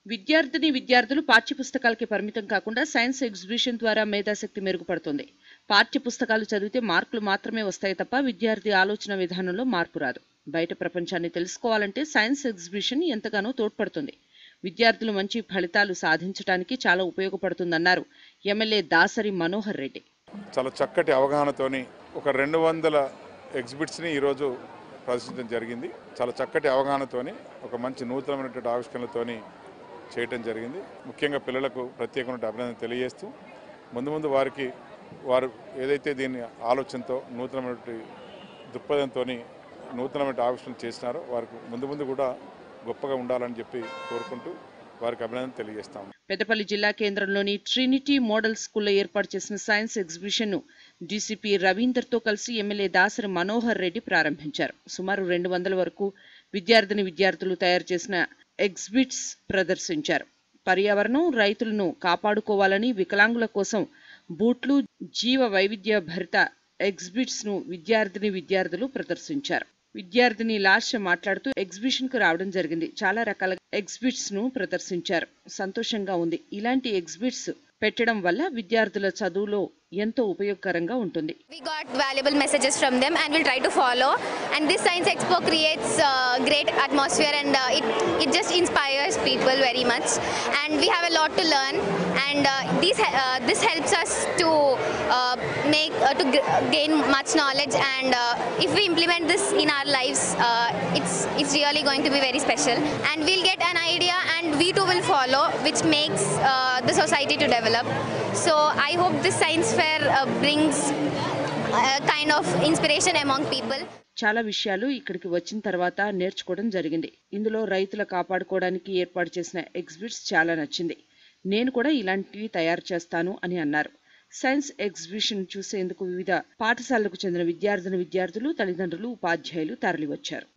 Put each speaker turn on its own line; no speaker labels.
విద్యార్థిని విద్యార్థులు పాఠ్యపుస్తకాలకి పరిమితం కాకుండా సైన్స్ ఎగ్జిబిషన్ ద్వారా మేధాశక్తి మెరుగుపడుతుంది పాఠ్యపుస్తకాలు చదివితే మార్కులు మాత్రమే వస్తాయి తప్ప విద్యార్థి ఆలోచన విధానంలో మార్పు రాదు బయట ప్రపంచాన్ని తెలుసుకోవాలంటే సైన్స్ ఎగ్జిబిషన్ ఎంతగానో తోడ్పడుతుంది విద్యార్థులు మంచి ఫలితాలు సాధించడానికి చాలా ఉపయోగపడుతుందన్నారు ఎమ్మెల్యే దాసరి మనోహర్ రెడ్డి
చాలా చక్కటి అవగాహనతోని ఒక రెండు వందల ఎగ్జిబిట్స్ని ఈరోజు ప్రదర్శించడం జరిగింది చాలా చక్కటి అవగాహనతోని ఒక మంచి నూతనమైనటువంటి ఆవిష్కరణలతోని చేయటం జరిగింది ముఖ్యంగా పిల్లలకు ప్రత్యేకమైన అభినందన తెలియజేస్తూ ముందు ముందు వారికి వారు ఏదైతే దీన్ని ఆలోచనతో నూతనమైనటువంటి దృక్పథంతో నూతనమైన ఆవిష్కరణ చేసినారో వారికి ముందు ముందు కూడా గొప్పగా ఉండాలని చెప్పి కోరుకుంటూ వారికి అభినందన తెలియజేస్తాము
పెద్దపల్లి జిల్లా కేంద్రంలోని ట్రినిటీ మోడల్ స్కూల్లో ఏర్పాటు చేసిన సైన్స్ ఎగ్జిబిషన్ ను డీసీపీ రవీందర్తో కలిసి ఎమ్మెల్యే దాసరి మనోహర్ రెడ్డి ప్రారంభించారు సుమారు రెండు వందల వరకు విద్యార్థిని విద్యార్థులు తయారు చేసిన ఎగ్జిబిట్స్ ప్రదర్శించారు పర్యావరణం రైతులను కాపాడుకోవాలని వికలాంగుల కోసం బూట్లు జీవ వైవిధ్య భరిత ఎగ్జిబిట్స్ ను విద్యార్థిని విద్యార్థులు ప్రదర్శించారు విద్యార్థిని లాస్య మాట్లాడుతూ ఎగ్జిబిషన్ కు రావడం జరిగింది చాలా రకాల ఎగ్జిబిట్స్ ను ప్రదర్శించారు సంతోషంగా ఉంది ఇలాంటి ఎగ్జిబిట్స్ పెట్టడం వల్ల విద్యార్థుల చదువులో ఎంతో ఉపయోగకరంగా ఉంటుంది
We got valuable messages from them and we'll try to follow. And this Science Expo creates uh, great atmosphere and uh, it, it just inspires people very much. And we have a lot to learn and uh, these, he- uh, this helps us to uh, make uh, to g- gain much knowledge and uh, if we implement this in our lives, uh, it's it's really going to be very special. And we'll get an idea and we too will follow, which makes uh, the society to develop. So I hope this science fair uh, brings a kind of inspiration among people.
చాలా విషయాలు ఇక్కడికి వచ్చిన తర్వాత నేర్చుకోవడం జరిగింది ఇందులో రైతుల కాపాడుకోవడానికి ఏర్పాటు చేసిన ఎగ్జిబిట్స్ చాలా నచ్చింది నేను కూడా ఇలాంటివి తయారు చేస్తాను అని అన్నారు సైన్స్ ఎగ్జిబిషన్ చూసేందుకు వివిధ పాఠశాలలకు చెందిన విద్యార్థిని విద్యార్థులు తల్లిదండ్రులు ఉపాధ్యాయులు తరలివచ్చారు